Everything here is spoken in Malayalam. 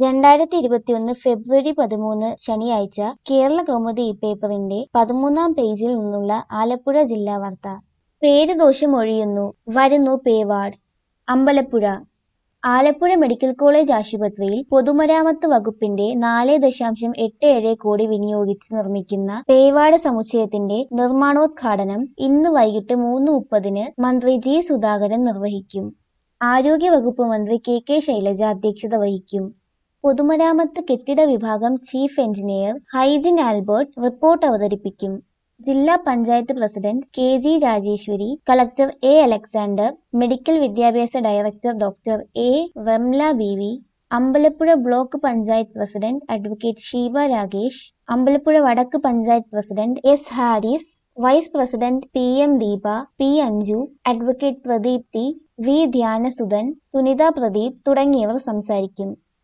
രണ്ടായിരത്തി ഇരുപത്തിയൊന്ന് ഫെബ്രുവരി പതിമൂന്ന് ശനിയാഴ്ച കേരള കൗമുദി ഈ പേപ്പറിന്റെ പതിമൂന്നാം പേജിൽ നിന്നുള്ള ആലപ്പുഴ ജില്ലാ വാർത്ത പേരുദോഷം ഒഴിയുന്നു വരുന്നു pay ward Ambalappuzha Alappuzha medical college ആശുപത്രിയിൽ പൊതുമരാമത്ത് വകുപ്പിന്റെ നാല് ദശാംശം എട്ട് ഏഴ് കോടി വിനിയോഗിച്ച് നിർമ്മിക്കുന്ന പേവാർഡ് സമുച്ചയത്തിന്റെ നിർമ്മാണോദ്ഘാടനം ഇന്ന് വൈകിട്ട് മൂന്ന് മുപ്പതിന് മന്ത്രി ജി സുധാകരൻ നിർവഹിക്കും ആരോഗ്യവകുപ്പ് മന്ത്രി കെ കെ ശൈലജ അധ്യക്ഷത വഹിക്കും പൊതുമരാമത്ത് കെട്ടിട വിഭാഗം chief engineer Hygin Albert report അവതരിപ്പിക്കും ജില്ലാ panchayat president K G Rajeshwari collector A Alexander medical വിദ്യാഭ്യാസ director doctor A Ramla B V Ambalappuzha block panchayat president advocate Sheeba Rakesh Ambalappuzha വടക്ക് panchayat president S Haris vice president P M Deepa P Anju advocate Pradeep T V Dhyanasudhan Sunitha Pradeep തുടങ്ങിയവർ സംസാരിക്കും